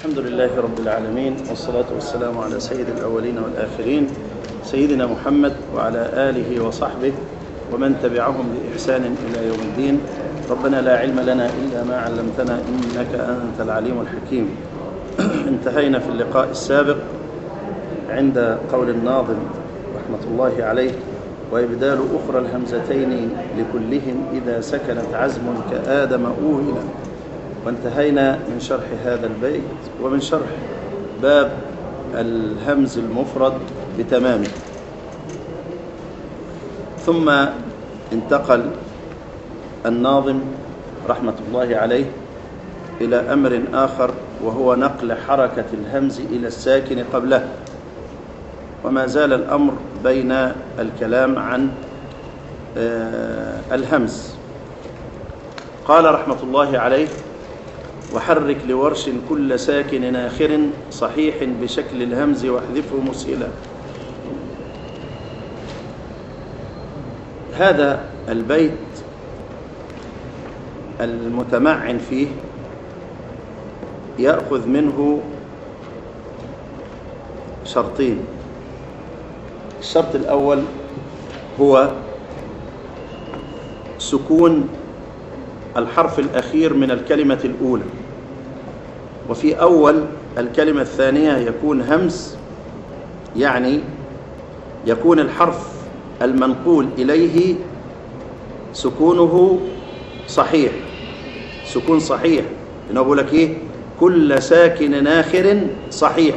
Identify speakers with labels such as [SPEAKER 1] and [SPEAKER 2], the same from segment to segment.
[SPEAKER 1] الحمد لله رب العالمين والصلاة والسلام على سيد الأولين والآخرين سيدنا محمد وعلى آله وصحبه ومن تبعهم بإحسان إلى يوم الدين ربنا لا علم لنا إلا ما علمتنا إنك أنت العليم الحكيم انتهينا في اللقاء السابق عند قول الناظم رحمة الله عليه وإبدال أخرى الهمزتين لكلهم إذا سكنت عزم كآدم أوهلا وانتهينا من شرح هذا البيت ومن شرح باب الهمز المفرد بتمامه ثم انتقل الناظم رحمة الله عليه إلى أمر آخر وهو نقل حركة الهمز إلى الساكن قبله وما زال الأمر بين الكلام عن الهمز قال رحمة الله عليه وحرك لورش كل ساكن ناخر صحيح بشكل الهمز واحذفه مسهلا هذا البيت المتمعن فيه يأخذ منه شرطين الشرط الأول هو سكون الحرف الأخير من الكلمة الأولى وفي أول الكلمة الثانية يكون همز يعني يكون الحرف المنقول إليه سكونه صحيح سكون صحيح إنه أقول لك إيه كل ساكن ناخر صحيح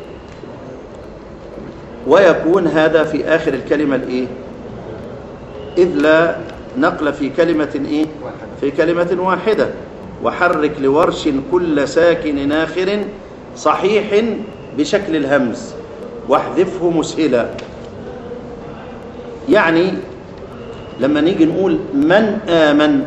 [SPEAKER 1] ويكون هذا في آخر الكلمة الإيه إذ لا نقل في كلمة إيه في كلمة واحدة وحرك لورش كل ساكن ناخر صحيح بشكل الهمز واحذفه مسهلا يعني لما نيجي نقول من آمن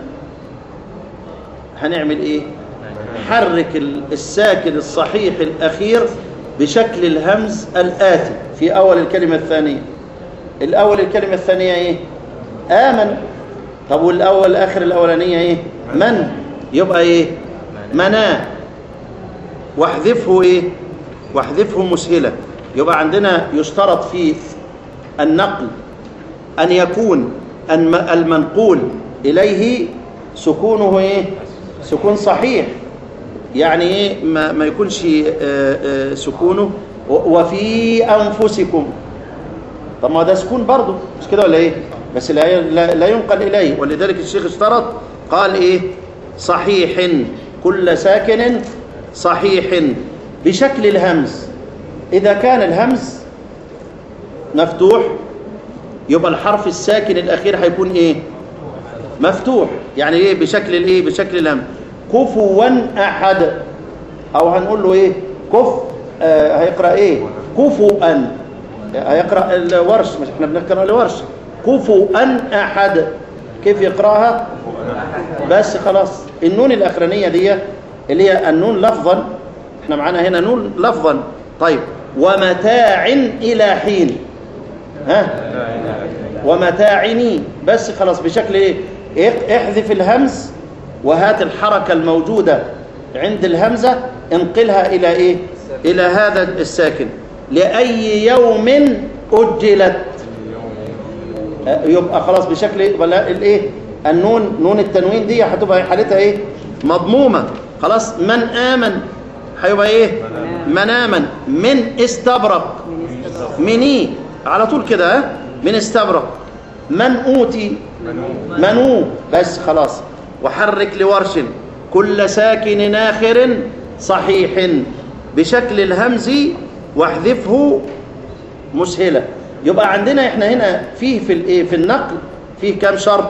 [SPEAKER 1] هنعمل ايه حرك الساكن الصحيح الأخير بشكل الهمز الآتي في أول الكلمة الثانية الأول الكلمة الثانية ايه آمن طب والأول آخر الأولانية ايه من يبقى ايه منا واحذفه ايه واحذفه مسهلة يبقى عندنا يشترط في النقل أن يكون المنقول إليه سكونه ايه سكون صحيح يعني ايه ما, ما يكونش آآ آآ سكونه وفي أنفسكم طب ما ده سكون برضه مش كده ولا ايه بس لا, لا, لا ينقل إليه ولذلك الشيخ اشترط قال ايه صحيح كل ساكن صحيح بشكل الهمز إذا كان الهمز مفتوح يبقى الحرف الساكن الأخير هيكون إيه مفتوح يعني إيه بشكل الإيه بشكل الهمز كفوا أحد أو هنقول له إيه كف آه هيقرأ إيه كفوا هيقرأ الورش مش احنا بنقرأ الورش كفوا أحد كيف يقرأها بس خلاص النون الأخرانية دي اللي هي النون لفظا احنا معانا هنا نون لفظا طيب ومتاع إلى حين ها ومتاعني بس خلاص بشكل ايه احذف الهمز وهات الحركة الموجودة عند الهمزة انقلها إلى إيه إلى هذا الساكن لأي يوم أجلت يبقى خلاص بشكل ولا الايه النون نون التنوين دي هتبقى حالتها ايه مضمومه خلاص من امن هيبقى ايه من امن من استبرق مني على طول كده ها من استبرق من اوتي منو بس خلاص وحرك لورش كل ساكن ناخر صحيح بشكل الهمز واحذفه مسهله يبقى عندنا احنا هنا فيه في الايه في النقل فيه كام شرط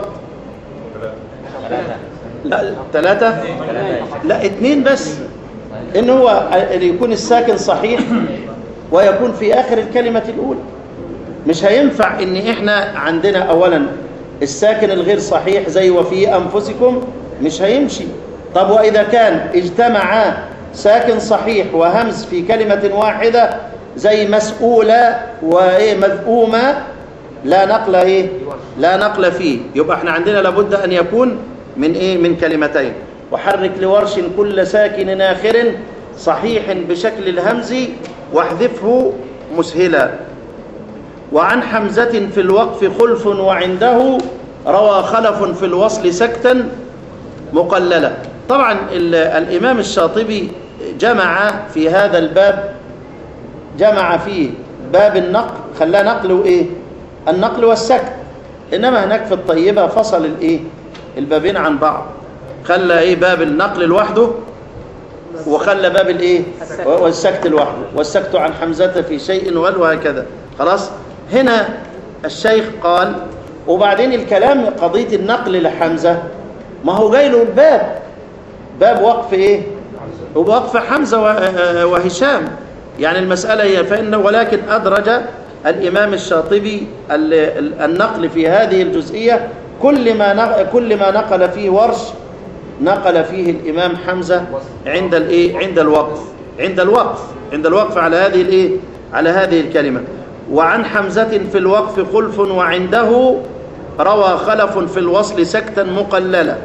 [SPEAKER 1] لا ثلاثة لا اثنين بس ان هو يكون الساكن صحيح ويكون في اخر الكلمة الاولى مش هينفع ان احنا عندنا اولا الساكن الغير صحيح زي وفي انفسكم مش هيمشي طب واذا كان اجتمعا ساكن صحيح وهمز في كلمة واحدة زي مسؤولة وإيه مذؤومة لا نقل إيه لا نقل فيه يبقى احنا عندنا لابد أن يكون من إيه من كلمتين وحرك لورش كل ساكن ناخر صحيح بشكل الهمز واحذفه مسهلا وعن حمزة في الوقف خلف وعنده روى خلف في الوصل سكتا مقللا طبعا ال- الإمام الشاطبي جمع في هذا الباب جمع فيه باب النقل خلاه نقل وإيه النقل والسكت إنما هناك في الطيبة فصل الإيه البابين عن بعض خلى إيه باب النقل لوحده وخلى باب الإيه والسكت لوحده والسكت عن حمزة في شيء وال وهكذا خلاص هنا الشيخ قال وبعدين الكلام قضية النقل لحمزة ما هو جاي له الباب باب وقف ايه وقف حمزة و- وهشام يعني المسألة هي فإن ولكن أدرج الإمام الشاطبي ال- ال- النقل في هذه الجزئية كل ما نق- كل ما نقل فيه ورش نقل فيه الإمام حمزة عند الايه عند الوقف عند الوقف عند الوقف على هذه الايه على هذه الكلمة وعن حمزة في الوقف خلف وعنده روى خلف في الوصل سكتا مقللا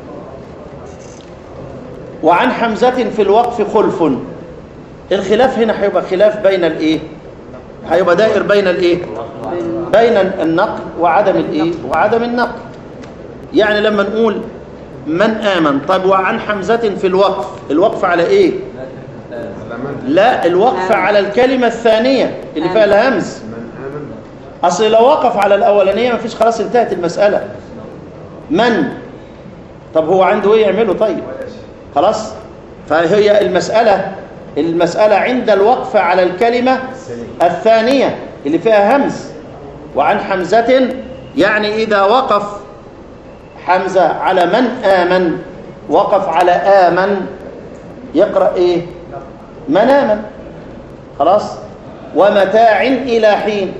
[SPEAKER 1] وعن حمزة في الوقف خلف الخلاف هنا هيبقى خلاف بين الايه هيبقى دائر بين الايه بين النقل وعدم الايه وعدم النقل يعني لما نقول من آمن طب وعن حمزة في الوقف الوقف على ايه لا الوقف على الكلمة الثانية اللي فيها الهمز
[SPEAKER 2] من آمن
[SPEAKER 1] اصل لو وقف على الاولانيه مفيش خلاص انتهت المساله من طب هو عنده ايه يعمله طيب خلاص فهي المساله المساله عند الوقف على الكلمه الثانيه اللي فيها همز وعن حمزه يعني اذا وقف حمزه على من امن وقف على امن يقرا ايه من امن خلاص ومتاع الى حين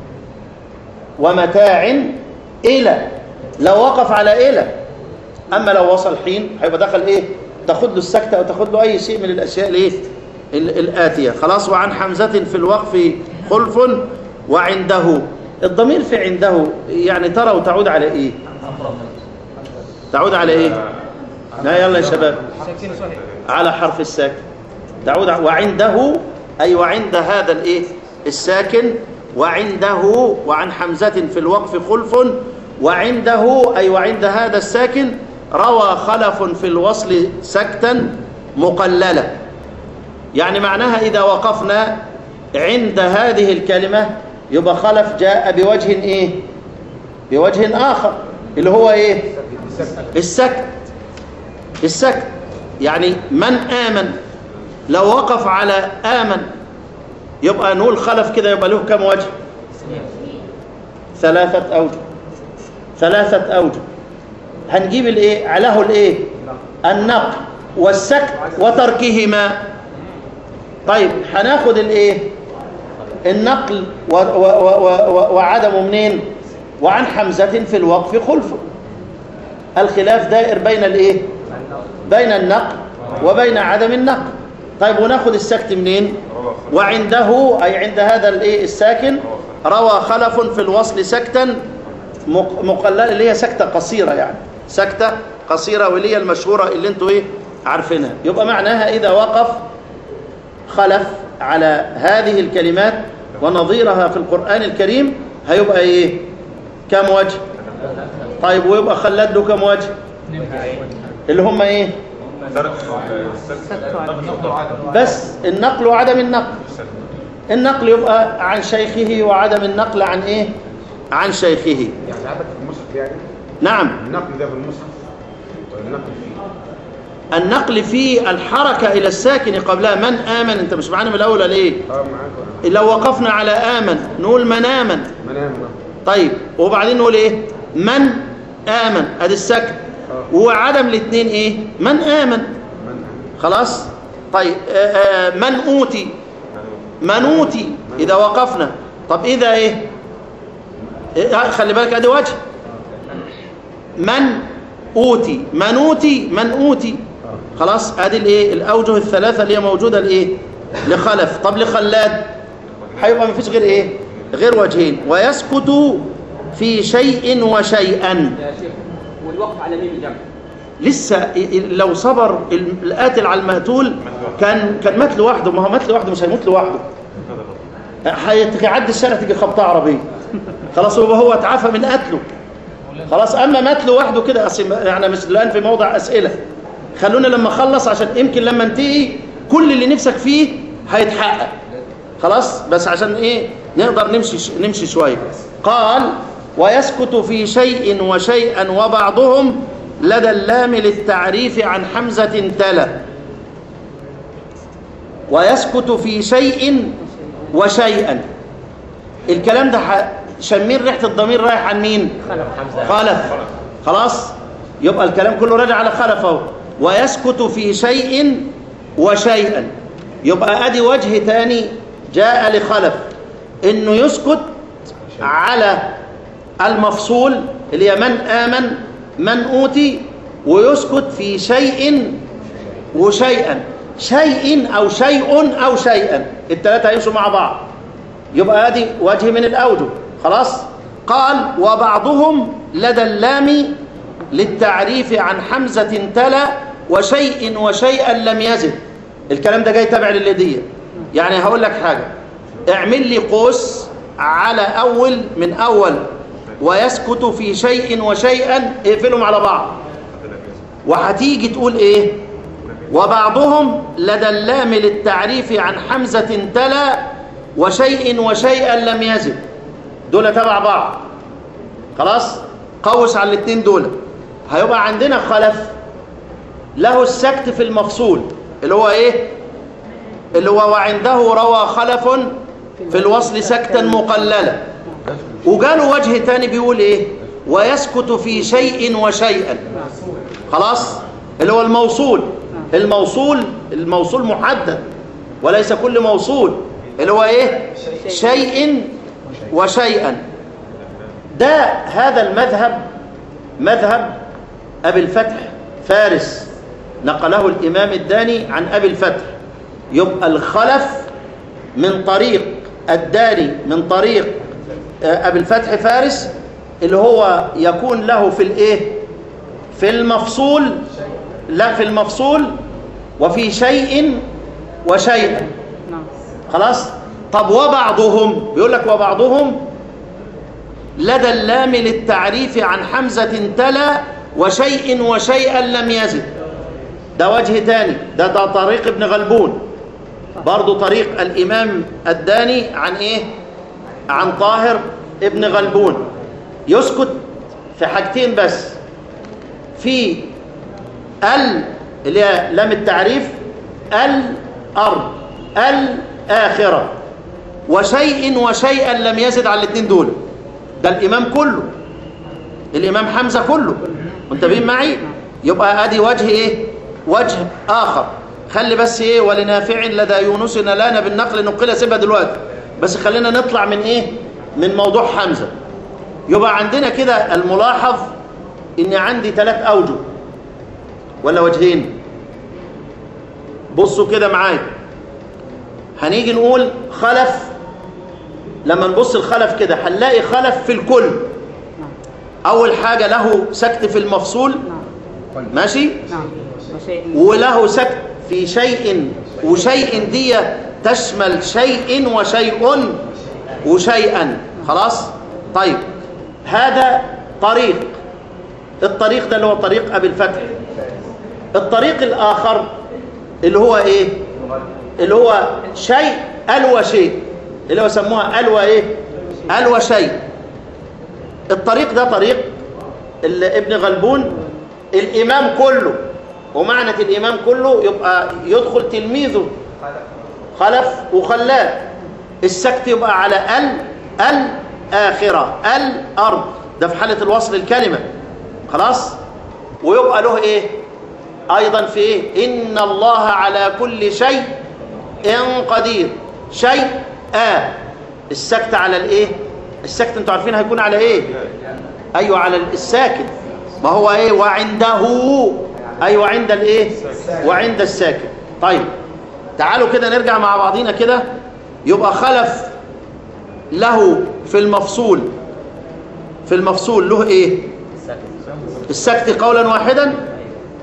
[SPEAKER 1] ومتاع إلى لو وقف على إلى أما لو وصل حين هيبقى دخل إيه تاخد له السكتة أو تاخد له أي شيء من الأشياء الإيه ال- الآتية خلاص وعن حمزة في الوقف خلف وعنده الضمير في عنده يعني ترى وتعود على إيه تعود على إيه لا يلا يا شباب على حرف الساكن تعود ع- وعنده أي وعند هذا الإيه الساكن وعنده وعن حمزة في الوقف خلف وعنده أي وعند هذا الساكن روى خلف في الوصل سكتا مقللا يعني معناها إذا وقفنا عند هذه الكلمة يبقى خلف جاء بوجه إيه بوجه آخر اللي هو إيه السكت السكت يعني من آمن لو وقف على آمن يبقى نقول خلف كده يبقى له كم وجه ثلاثة أوجه ثلاثة أوجه هنجيب الايه له الايه النقل والسكت وتركهما طيب هناخد الايه النقل و و و و وعدمه منين وعن حمزة في الوقف خلفه الخلاف دائر بين الايه بين النقل وبين عدم النقل طيب وناخد السكت منين وعنده أي عند هذا الايه الساكن روى خلف في الوصل سكتا مق- مقللة اللي هي سكتة قصيرة يعني سكتة قصيرة واللي هي المشهورة اللي انتوا ايه عارفينها يبقى معناها إذا وقف خلف على هذه الكلمات ونظيرها في القرآن الكريم هيبقى ايه كم وجه طيب ويبقى خلد له كم وجه اللي هم ايه
[SPEAKER 3] ترك السكت نقل وعدم
[SPEAKER 1] بس النقل وعدم النقل النقل يبقى عن شيخه وعدم النقل عن ايه عن شيخه
[SPEAKER 2] يعني عندك في المصحف يعني
[SPEAKER 1] نعم
[SPEAKER 2] النقل ده في المصحف ولا النقل فيه
[SPEAKER 1] النقل في الحركة إلى الساكن قبلها من آمن أنت مش معانا من الأول ولا إيه
[SPEAKER 2] اه معاك ولا
[SPEAKER 1] لو وقفنا على آمن نقول من آمن
[SPEAKER 2] من آمن
[SPEAKER 1] طيب وبعدين نقول إيه من آمن أدي السكن وعدم الاثنين إيه من آمن
[SPEAKER 2] من آمن
[SPEAKER 1] خلاص طيب آه، آه، من أوتي من أوتي إذا وقفنا طب إذا إيه إيه، خلي بالك أدي وجه من أوتي من أوتي من أوتي خلاص ادي الايه الاوجه الثلاثه اللي هي موجوده الايه لخلف طب لخلاد هيبقى مفيش غير ايه غير وجهين ويسكت في شيء وشيئا
[SPEAKER 4] يا شيخ والوقف على مين الجمع
[SPEAKER 1] لسه ي- ي- لو صبر ال- القاتل على المقتول كان كان مات لوحده ما هو مات لوحده مش هيموت لوحده هيعدي الشارع تيجي خبطه عربيه خلاص هو هو اتعافى من قتله خلاص اما مات لوحده كده أصل يعني مش الان في موضع اسئله خلونا لما اخلص عشان يمكن لما انتهي كل اللي نفسك فيه هيتحقق خلاص بس عشان ايه نقدر نمشي نمشي شويه قال ويسكت في شيء وشيئا وبعضهم لدى اللام للتعريف عن حمزه تلا ويسكت في شيء وشيئا الكلام ده ح- شمين ريحه الضمير رايح عن مين خلف خلاص يبقى الكلام كله راجع على خلف اهو ويسكت في شيء وشيئا يبقى ادي وجه تاني جاء لخلف انه يسكت على المفصول اللي هي من امن من اوتي ويسكت في شيء وشيئا شيء او شيء او شيئا الثلاثه هيمشوا مع بعض يبقى ادي وجه من الاوجه خلاص قال وبعضهم لدى اللام للتعريف عن حمزه تلا وشيء وشيئا لم يزد الكلام ده جاي تابع للديه يعني هقول لك حاجه اعمل لي قوس على اول من اول ويسكت في شيء وشيئا اقفلهم على بعض وهتيجي تقول ايه وبعضهم لدى اللام للتعريف عن حمزة تلا وشيء وشيئا لم يزد دول تبع بعض خلاص قوس على الاثنين دول هيبقى عندنا خلف له السكت في المفصول اللي هو ايه اللي هو وعنده روى خلف في الوصل سكتا مقللا وجاله وجه تاني بيقول ايه ويسكت في شيء وشيئا خلاص اللي هو الموصول الموصول الموصول محدد وليس كل موصول اللي هو ايه شيء وشيئا ده هذا المذهب مذهب ابي الفتح فارس نقله الامام الداني عن ابي الفتح يبقى الخلف من طريق الداني من طريق آه، ابي الفتح فارس اللي هو يكون له في الايه في المفصول لا في المفصول وفي شيء وشيئا
[SPEAKER 4] نعم
[SPEAKER 1] خلاص طب وبعضهم بيقول لك وبعضهم لدى اللام للتعريف عن حمزة تلا وشيء وشيئا لم يزد ده وجه تاني ده, ده طريق ابن غلبون برضو طريق الإمام الداني عن إيه عن طاهر ابن غلبون يسكت في حاجتين بس في ال اللي هي لام التعريف الأرض الآخرة وشيء وشيئا لم يزد على الاثنين دول ده الإمام كله الإمام حمزة كله منتبهين معي يبقى ادي وجه ايه وجه آخر خلي بس ايه ولنافع لدى يونس لانا بالنقل نقل سيبها دلوقتي بس خلينا نطلع من ايه من موضوع حمزة يبقى عندنا كده الملاحظ ان عندي ثلاث اوجه ولا وجهين بصوا كده معايا هنيجي نقول خلف لما نبص الخلف كده هنلاقي خلف في الكل اول حاجة له سكت في المفصول
[SPEAKER 4] نعم
[SPEAKER 1] ماشي
[SPEAKER 4] نعم وشيء
[SPEAKER 1] وله سكت في شيء وشيء دي تشمل شيء وشيء وشيئا خلاص طيب هذا طريق الطريق ده اللي هو طريق ابي الفتح الطريق الاخر اللي هو ايه اللي هو شيء الوى شيء اللي هو سموها الوى ايه الوى شيء الطريق ده طريق ال- ابن غلبون الامام كله ومعنى الامام كله يبقى يدخل تلميذه خلف وخلاف السكت يبقى على ال الاخره الارض ده في حاله الوصل الكلمه خلاص ويبقى له ايه ايضا في ايه ان الله على كل شيء ان قدير شيء آه السكت على الايه السكت انتوا عارفين هيكون على ايه ايوه على الساكن ما هو ايه وعنده ايوه عند الايه وعند الساكن طيب تعالوا كده نرجع مع بعضينا كده يبقى خلف له في المفصول في المفصول له ايه السكت قولا واحدا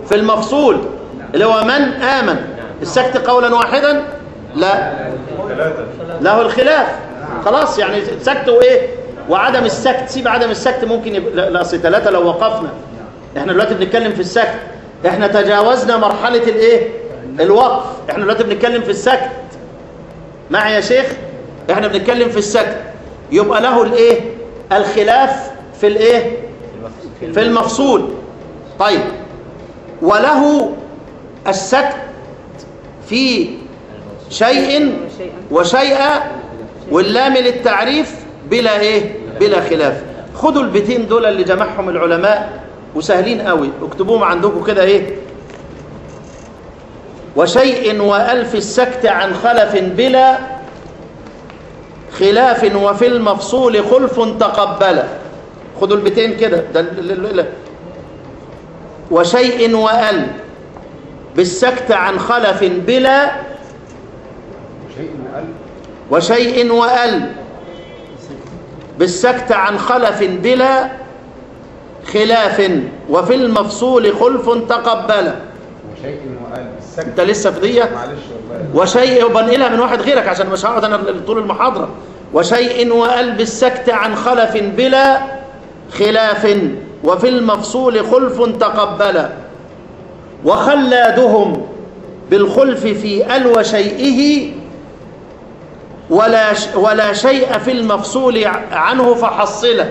[SPEAKER 1] في المفصول اللي هو من آمن السكت قولا واحدا لا
[SPEAKER 3] ثلاثة
[SPEAKER 1] له الخلاف خلاص يعني السكت وايه وعدم السكت سيب عدم السكت ممكن يبقى لا لا، اصل ثلاثه لو وقفنا احنا دلوقتي بنتكلم في السكت احنا تجاوزنا مرحله الايه الوقف احنا دلوقتي بنتكلم في السكت معي يا شيخ احنا بنتكلم في السكت يبقى له الايه الخلاف في الايه في المفصول طيب وله السكت في شيء وشيئا واللام للتعريف بلا ايه بلا خلاف خدوا البيتين دول اللي جمعهم العلماء وسهلين قوي اكتبوهم عندكم كده ايه وشيء والف السكت عن خلف بلا خلاف وفي المفصول خلف تقبل خدوا البيتين كده ده ال- ال- ال- وشيء وال بالسكت عن خلف بلا
[SPEAKER 2] شيء وقال
[SPEAKER 1] وشيء وأل بالسكت عن خلف بلا خلاف وفي المفصول خلف تقبل
[SPEAKER 2] وشيء وقال السكت
[SPEAKER 1] انت لسه في دية
[SPEAKER 2] معلش والله
[SPEAKER 1] وشيء بنقلها من واحد غيرك عشان مش هقعد انا طول المحاضرة وشيء وأل بالسكت عن خلف بلا خلاف وفي المفصول خلف تقبل وخلادهم بالخلف في ال وشيئه ولا ش- ولا شيء في المفصول ع- عنه فحصله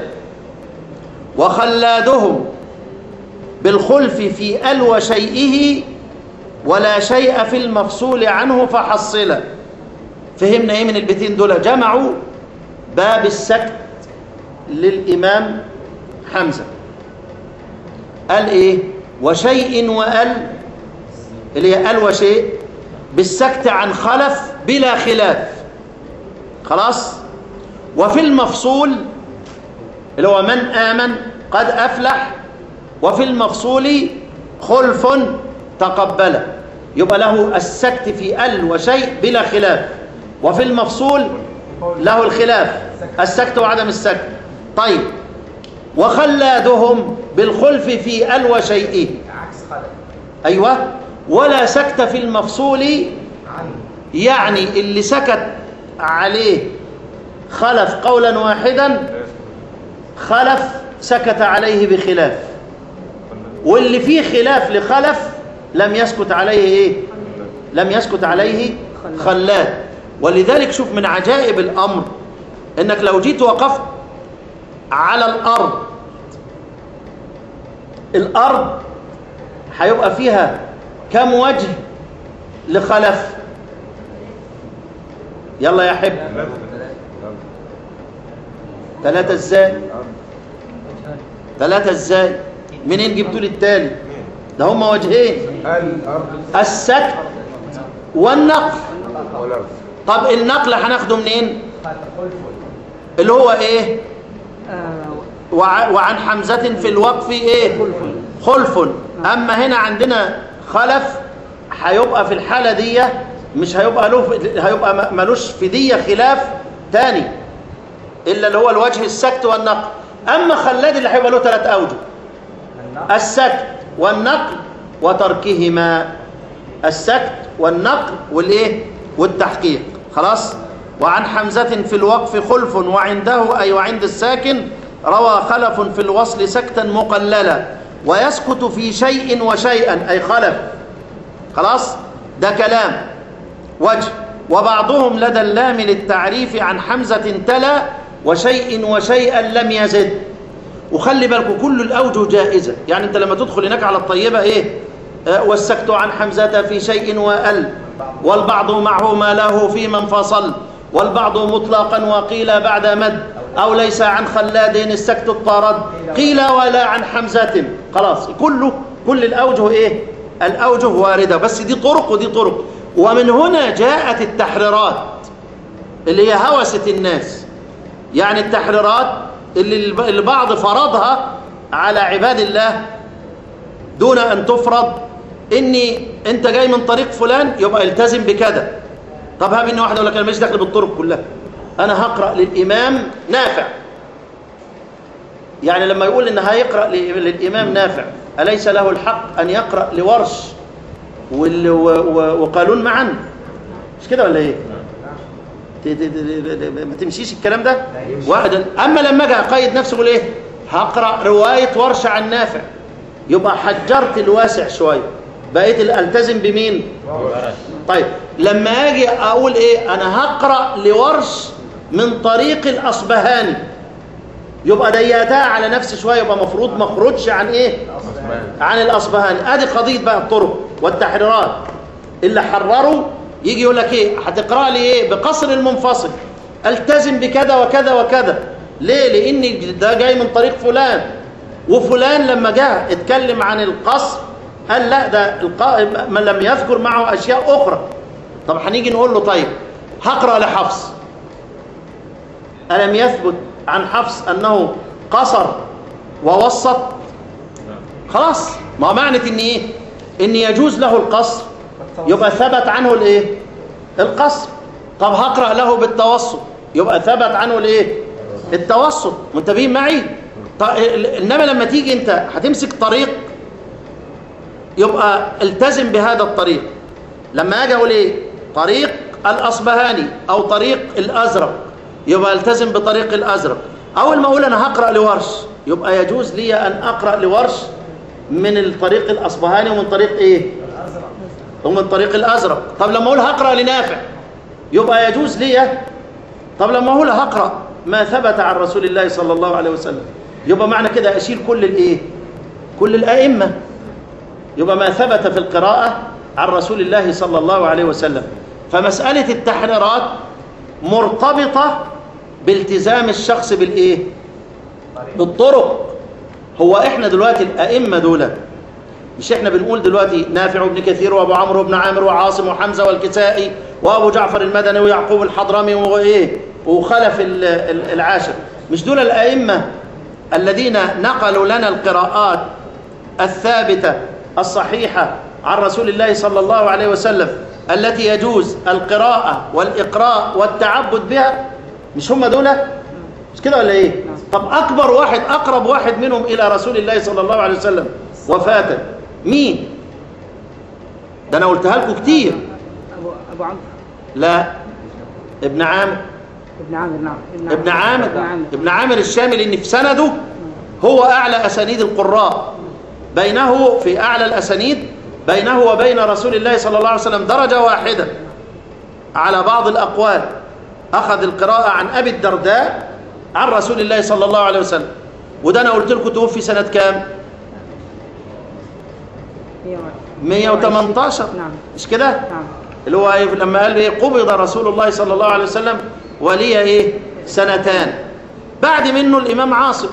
[SPEAKER 1] وخلادهم بالخلف في ال وشيئه ولا شيء في المفصول عنه فحصله فهمنا ايه من البيتين دول جمعوا باب السكت للامام حمزه قال ايه وشيء وال اللي هي ال وشيء بالسكت عن خلف بلا خلاف خلاص وفي المفصول اللي هو من آمن قد أفلح وفي المفصول خلف تقبل يبقى له السكت في ال وشيء بلا خلاف وفي المفصول له الخلاف السكت وعدم السكت طيب وخلادهم بالخلف في ال وشيئه
[SPEAKER 5] عكس خلق
[SPEAKER 1] أيوة ولا سكت في المفصول
[SPEAKER 5] عنه
[SPEAKER 1] يعني اللي سكت عليه خلف قولا واحدا خلف سكت عليه بخلاف واللي فيه خلاف لخلف لم يسكت عليه ايه لم يسكت عليه خلاد ولذلك شوف من عجائب الامر انك لو جيت وقفت على الارض الارض هيبقى فيها كم وجه لخلف يلا يا حب ثلاثة ازاي ثلاثة ازاي منين جبتوا لي التالي ده هما وجهين
[SPEAKER 2] الأرض
[SPEAKER 1] السكت والنقل
[SPEAKER 2] والأرض
[SPEAKER 1] طب النقل هناخده منين
[SPEAKER 5] خلق خلف
[SPEAKER 1] اللي هو ايه
[SPEAKER 4] آه،
[SPEAKER 1] وع- وعن حمزة في الوقف ايه خلف اما هنا عندنا خلف هيبقى في الحالة دي مش هيبقى له هيبقى م- ملوش في دي خلاف تاني الا اللي هو الوجه السكت والنقل اما خلاد اللي هيبقى له ثلاث اوجه السكت والنقل وتركهما السكت والنقل والايه والتحقيق خلاص وعن حمزة في الوقف خلف وعنده أي وعند الساكن روى خلف في الوصل سكتا مقللا ويسكت في شيء وشيئا أي خلف خلاص ده كلام وجه وبعضهم لدى اللام للتعريف عن حمزة تلا وشيء وشيئا لم يزد وخلي بالكم كل الأوجه جائزة يعني أنت لما تدخل هناك على الطيبة إيه آه، والسكت عن حمزة في شيء وأل والبعض معه ما له في من فصل والبعض مطلقا وقيل بعد مد أو ليس عن خلاد السكت الطرد قيل ولا عن حمزة خلاص كله كل الأوجه إيه الأوجه واردة بس دي طرق ودي طرق ومن هنا جاءت التحريرات اللي هي هوسة الناس يعني التحريرات اللي الب- البعض فرضها على عباد الله دون أن تفرض إني أنت جاي من طريق فلان يبقى التزم بكذا طب هاب إن واحد يقول لك أنا ماليش دخل بالطرق كلها أنا هقرأ للإمام نافع يعني لما يقول إن هيقرأ ل- للإمام نافع أليس له الحق أن يقرأ لورش وال- و- و- وقالون معا مش كده ولا ايه ت- ت- ت- ما تمشيش الكلام ده واحد اما لما اجي اقيد نفسي اقول ايه هقرا روايه ورشه عن نافع يبقى حجرت الواسع شويه بقيت ال- التزم بمين طيب لما اجي اقول ايه انا هقرا لورش من طريق الاصبهاني يبقى ضيقتها على نفسي شويه يبقى مفروض ما اخرجش عن ايه عن الاصبهاني ادي قضيه بقى الطرق والتحريرات اللي حرروا يجي يقول لك ايه هتقرا لي ايه بقصر المنفصل التزم بكذا وكذا وكذا ليه لان ده جاي من طريق فلان وفلان لما جاء اتكلم عن القصر قال لا ده القائم من لم يذكر معه اشياء اخرى طب هنيجي نقول له طيب هقرا لحفص الم يثبت عن حفص انه قصر ووسط خلاص ما معنى ان ايه ان يجوز له القصر يبقى ثبت عنه الايه القصر طب هقرا له بالتوسط يبقى ثبت عنه الايه التوسط منتبهين معي طيب انما لما تيجي انت هتمسك طريق يبقى التزم بهذا الطريق لما اجي اقول ايه طريق الاصبهاني او طريق الازرق يبقى التزم بطريق الازرق اول ما اقول انا هقرا لورش يبقى يجوز لي ان اقرا لورش من الطريق الاصبهاني ومن طريق ايه ومن طريق الازرق طب لما اقول هقرا لنافع يبقى يجوز لي طب لما اقول هقرا ما ثبت عن رسول الله صلى الله عليه وسلم يبقى معنى كده اشيل كل الايه كل الائمه يبقى ما ثبت في القراءه عن رسول الله صلى الله عليه وسلم فمساله التحريرات مرتبطه بالتزام الشخص بالايه بالطرق هو احنا دلوقتي الائمه دول مش احنا بنقول دلوقتي نافع بن كثير وابو عمرو بن عامر وعاصم وحمزه والكسائي وابو جعفر المدني ويعقوب الحضرمي وايه وخلف ال- ال- العاشر مش دول الائمه الذين نقلوا لنا القراءات الثابته الصحيحه عن رسول الله صلى الله عليه وسلم التي يجوز القراءه والاقراء والتعبد بها مش هم دول مش كده ولا ايه طب اكبر واحد اقرب واحد منهم الى رسول الله صلى الله عليه وسلم وفاة مين ده انا قلتها لكم كتير
[SPEAKER 4] ابو ابو عمرو
[SPEAKER 1] لا ابن عامر
[SPEAKER 4] ابن عامر نعم
[SPEAKER 1] ابن عامر
[SPEAKER 4] ابن عامر
[SPEAKER 1] ابن عامر الشامل ان في سنده هو اعلى اسانيد القراء بينه في اعلى الاسانيد بينه وبين رسول الله صلى الله عليه وسلم درجه واحده على بعض الاقوال اخذ القراءه عن ابي الدرداء عن رسول الله صلى الله عليه وسلم وده انا قلت لكم توفي سنه كام 118
[SPEAKER 4] نعم
[SPEAKER 1] مش كده
[SPEAKER 4] نعم
[SPEAKER 1] اللي هو إيه لما قال ايه قبض رسول الله صلى الله عليه وسلم ولي ايه سنتان بعد منه الامام عاصم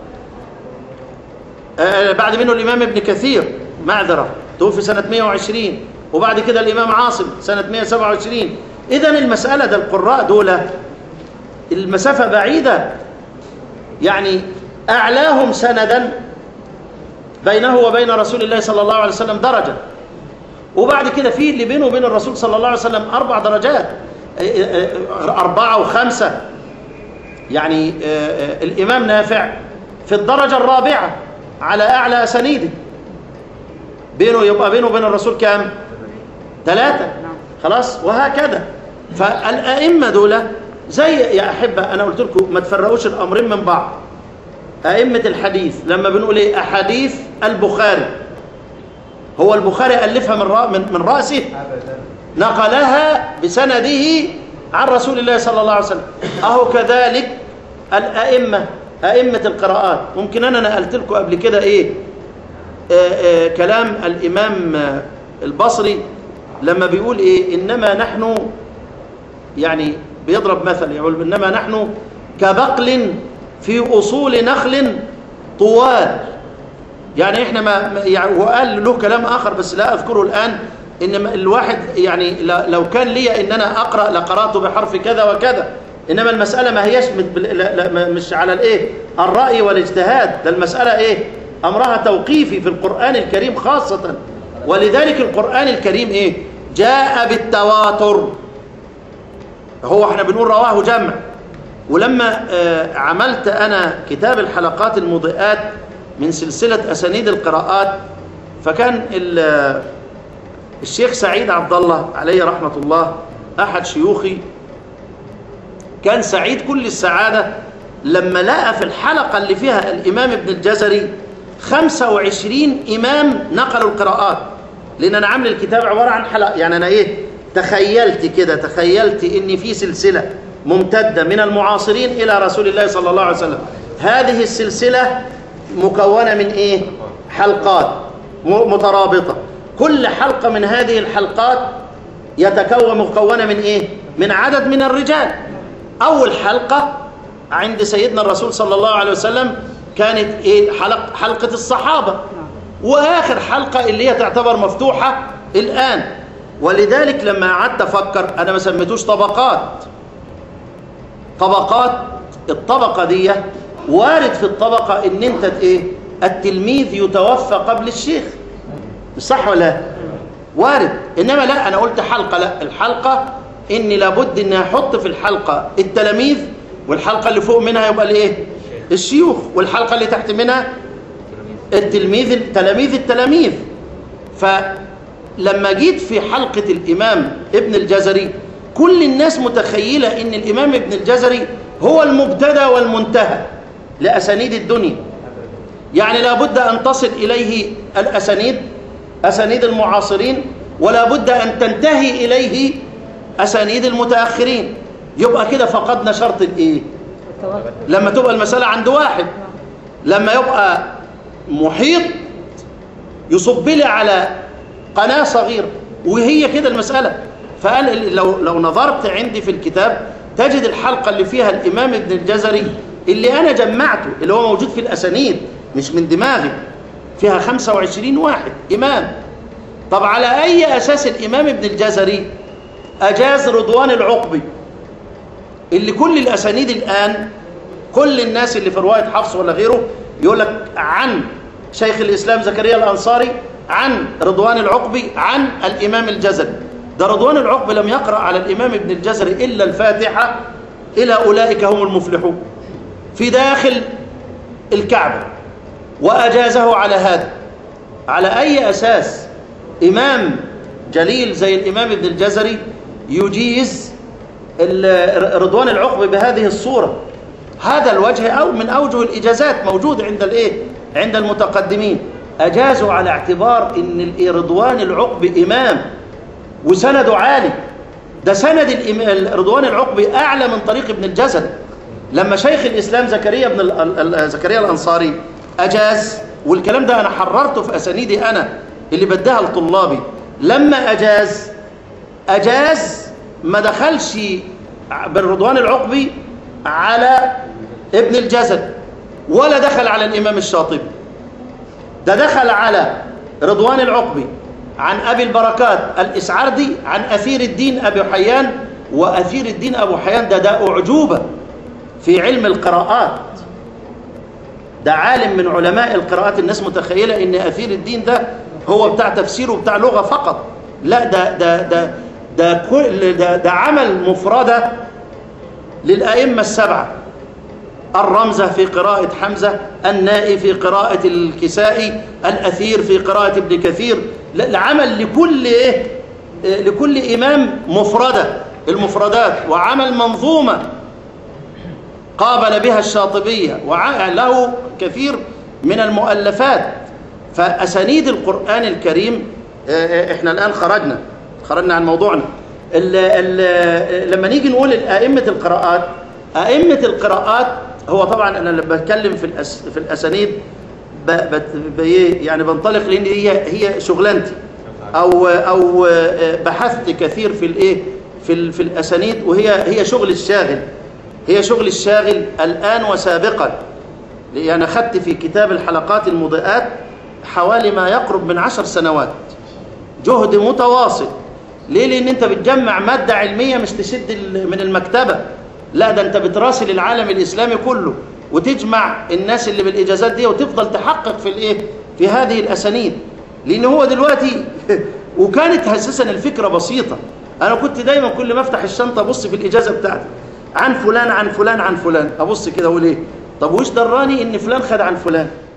[SPEAKER 1] آه بعد منه الامام ابن كثير معذره توفي سنه 120 وبعد كده الامام عاصم سنه 127 اذا المساله ده القراء دول المسافه بعيده يعني اعلاهم سندا بينه وبين رسول الله صلى الله عليه وسلم درجه وبعد كده في اللي بينه وبين الرسول صلى الله عليه وسلم أربع درجات أربعة وخمسة يعني الإمام نافع في الدرجة الرابعة على أعلى سنيده بينه يبقى بينه وبين الرسول كام ثلاثة خلاص وهكذا فالأئمة دول زي يا أحبة أنا قلت لكم ما تفرقوش الأمرين من بعض أئمة الحديث لما بنقول إيه أحاديث البخاري هو البخاري ألفها من رأ... من من رأسه نقلها بسنده عن رسول الله صلى الله عليه وسلم أهو كذلك الأئمة أئمة القراءات ممكن أنا نقلت لكم قبل كده إيه آآ آآ كلام الإمام البصري لما بيقول إيه إنما نحن يعني بيضرب مثل يقول إنما نحن كبقل في أصول نخل طوال يعني احنا ما يعني وقال له كلام اخر بس لا اذكره الان ان الواحد يعني لو كان لي ان انا اقرا لقرات بحرف كذا وكذا انما المساله ما هيش مش على الايه الراي والاجتهاد ده المساله ايه امرها توقيفي في القران الكريم خاصه ولذلك القران الكريم ايه جاء بالتواتر هو احنا بنقول رواه جمع ولما عملت انا كتاب الحلقات المضيئات من سلسلة أسانيد القراءات فكان ال- الشيخ سعيد عبد الله عليه رحمة الله أحد شيوخي كان سعيد كل السعادة لما لقى في الحلقة اللي فيها الإمام ابن الجزري 25 إمام نقلوا القراءات لأن أنا عامل الكتاب عبارة عن حلقة يعني أنا إيه تخيلت كده تخيلت إن في سلسلة ممتدة من المعاصرين إلى رسول الله صلى الله عليه وسلم هذه السلسلة مكونة من إيه حلقات م- مترابطة كل حلقة من هذه الحلقات يتكون مكونة من إيه من عدد من الرجال أول حلقة عند سيدنا الرسول صلى الله عليه وسلم كانت إيه حلق حلقة الصحابة وآخر حلقة اللي هي تعتبر مفتوحة الآن ولذلك لما قعدت أفكر أنا ما سميتوش طبقات طبقات الطبقة دي وارد في الطبقة إن أنت إيه التلميذ يتوفى قبل الشيخ مش صح ولا لا؟ وارد إنما لا أنا قلت حلقة لا الحلقة إني لابد إني أحط في الحلقة التلاميذ والحلقة اللي فوق منها يبقى الإيه الشيوخ والحلقة اللي تحت منها التلميذ التلاميذ التلاميذ فلما جيت في حلقة الإمام ابن الجزري كل الناس متخيلة إن الإمام ابن الجزري هو المبتدى والمنتهى لأسانيد الدنيا يعني لابد أن تصل إليه الأسانيد أسانيد المعاصرين ولا بد أن تنتهي إليه أسانيد المتأخرين يبقى كده فقدنا شرط الإيه
[SPEAKER 4] التوافق
[SPEAKER 1] لما تبقى المسألة عند واحد لما يبقى محيط يصب لي على قناة صغيرة وهي كده المسألة فقال لو, لو نظرت عندي في الكتاب تجد الحلقة اللي فيها الإمام ابن الجزري اللي أنا جمعته اللي هو موجود في الأسانيد مش من دماغي فيها 25 واحد إمام طب على أي أساس الإمام ابن الجزري أجاز رضوان العقبي اللي كل الأسانيد الآن كل الناس اللي في رواية حفص ولا غيره يقول لك عن شيخ الإسلام زكريا الأنصاري عن رضوان العقبي عن الإمام الجزري ده رضوان العقبي لم يقرأ على الإمام ابن الجزري إلا الفاتحة إلى أولئك هم المفلحون في داخل الكعبة وأجازه على هذا على أي أساس إمام جليل زي الإمام ابن الجزري يجيز ال- رضوان العقبي بهذه الصورة هذا الوجه أو من أوجه الإجازات موجود عند الإيه؟ عند المتقدمين أجازوا على اعتبار أن ال- رضوان العقبي إمام وسنده عالي ده سند الإم- رضوان العقبي أعلى من طريق ابن الجزري لما شيخ الإسلام زكريا بن ال- ال- ال- زكريا الأنصاري أجاز والكلام ده أنا حررته في أسانيدي أنا اللي بديها لطلابي لما أجاز أجاز ما دخلش بالرضوان العقبي على ابن الجزري ولا دخل على الإمام الشاطبي ده دخل على رضوان العقبي عن أبي البركات الإسعردي عن أثير الدين أبي حيان وأثير الدين أبو حيان ده ده أعجوبة في علم القراءات ده عالم من علماء القراءات الناس متخيلة ان أثير الدين ده هو بتاع تفسير وبتاع لغة فقط لا ده ده ده ده كل ده, ده عمل مفردة للأئمة السبعة الرمزة في قراءة حمزة النائي في قراءة الكسائي الأثير في قراءة ابن كثير لا، العمل لكل إيه آه، لكل إمام مفردة المفردات وعمل منظومة قابل بها الشاطبية وله كثير من المؤلفات فأسانيد القرآن الكريم آه، آه، احنا الآن خرجنا خرجنا عن موضوعنا ال ال لما نيجي نقول أئمة القراءات أئمة القراءات هو طبعا أنا لما بتكلم في الأس في الأسانيد ب بت ب يعني بنطلق لأن هي هي شغلانتي أو أو آه، بحثت كثير في الإيه في ال- في الأسانيد وهي هي شغل الشاغل هي شغل الشاغل الآن وسابقا لأن أخذت في كتاب الحلقات المضيئات حوالي ما يقرب من عشر سنوات جهد متواصل ليه لأن أنت بتجمع مادة علمية مش تشد ال- من المكتبة لا ده أنت بتراسل العالم الإسلامي كله وتجمع الناس اللي بالإجازات دي وتفضل تحقق في الإيه في هذه الأسانيد لأن هو دلوقتي وكانت أساسا الفكرة بسيطة أنا كنت دايما كل ما أفتح الشنطة أبص في الإجازة بتاعتي عن فلان عن فلان عن فلان أبص كده أقول إيه طب وش دراني إن فلان خد عن فلان